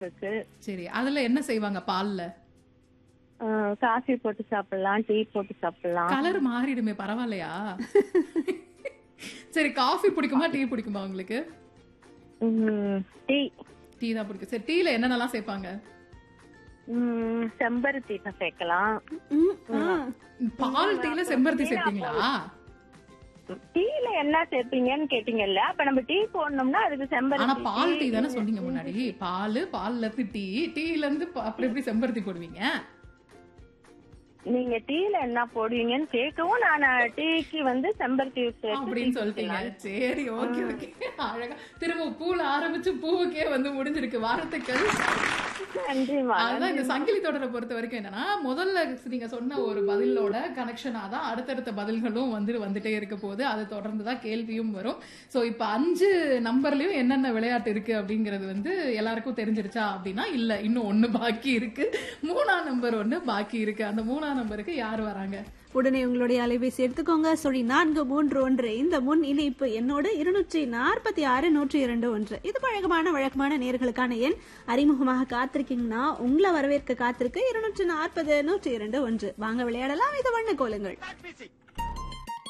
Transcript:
இருக்கு சரி அதுல என்ன செய்வாங்க பால்ல காஃபி போட்டு சாப்பிடலாம் டீ போட்டு சாப்பிடலாம் கலர் மாறிடுமே பரவாயில்லையா சரி காஃபி பிடிக்குமா டீ பிடிக்குமா உங்களுக்கு ம், டீ டீ தான் பிடிக்கும் சரி டீல என்னென்னலாம் சேர்ப்பாங்க ம், செம்பருத்தி சேர்க்கலாம் ம், ஆ. பால் டீல செம்பருத்தி சேர்ப்பீங்களா டீல என்ன சேர்ப்பீங்கன்னு கேட்டீங்கல்ல அப்ப நம்ம டீ போடணும்னா அதுக்கு ஆனா செம்பருத்தி பால் டீ தானே சொன்னீங்க முன்னாடி பால் பால்ல இருந்து டீ டீல இருந்து ப- அப்படி எப்படி செம்பருத்தி போடுவீங்க நீங்க டீல என்ன போடுவீங்கன்னு கேட்கவும் நான் டீக்கு வந்து செம்பருத்தி சேர்த்து அப்படின்னு டீ சொல்லிட்டீங்க குடிக்கலாம். சரி ஓகே ஓகே அழகா திரும்ப பூல ஆரம்பிச்சு பூவுக்கே வந்து முடிஞ்சிருக்கு வாரத்துக்கள் நன்றிமா அதுதான் இந்த சங்கிலி தொடரை பொறுத்த வரைக்கும் என்னன்னா முதல்ல நீங்க சொன்ன ஒரு பதிலோட கனெக்ஷனா தான் அடுத்தடுத்த பதில்களும் வந்து வந்துட்டே இருக்க போகுது அது தொடர்ந்து தான் கேள்வியும் வரும் சோ இப்ப அஞ்சு நம்பர்லயும் என்னென்ன விளையாட்டு இருக்கு அப்படிங்கிறது வந்து எல்லாருக்கும் தெரிஞ்சிருச்சா அப்படின்னா இல்ல இன்னும் ஒண்ணு பாக்கி இருக்கு மூணாம் நம்பர் ஒண்ணு பாக்கி இருக்கு அந்த மூணாம் நம்பருக்கு யார் வராங்க உடனே உங்களுடைய அலைபேசி எடுத்துக்கோங்க சொல்லி நான்கு மூன்று ஒன்று இந்த முன் இணைப்பு என்னோடு இருநூற்றி நாற்பத்தி ஆறு நூற்றி இரண்டு ஒன்று இது பழக்கமான வழக்கமான நேர்களுக்கான எண் அறிமுகமாக காத்திருக்கீங்கன்னா உங்களை வரவேற்க காத்திருக்கு இருநூற்றி நாற்பது நூற்றி இரண்டு ஒன்று வாங்க விளையாடலாம் இது வண்ண கோலுங்கள்